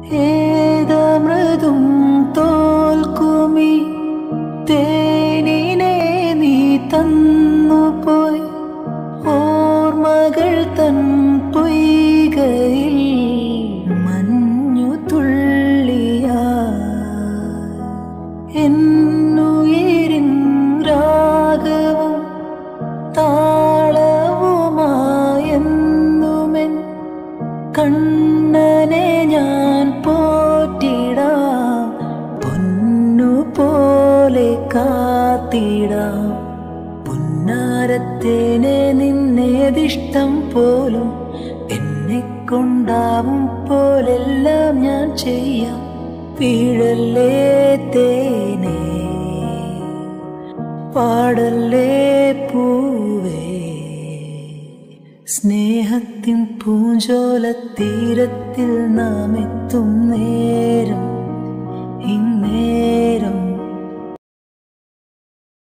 ഏതമൃതും തോൽക്കുമി തേനിനെ നീ തന്നുപോയി ഓർമ്മകൾ തൻ പൊയ്കയിൽ മഞ്ഞു തുള്ളിയാ എന്നുയിരിൻ രാഗവും താളവുമായെന്നുമെൻ കണ്ണനെ ഞാൻ പോറ്റിടാം പൊന്നു പോലെ കാത്തിടാം പുന്നാരത്തേനെ നിന്നേതിഷ്ടം പോലും എന്നെ കൊണ്ടാവും പോലെല്ലാം ഞാൻ ചെയ്യാം വീഴല്ലേ തേനേ പാടല്ലേ പൂവേ സ്നേഹത്തിൻ പൂഞ്ചോല തീരത്തിൽ നാം എത്തും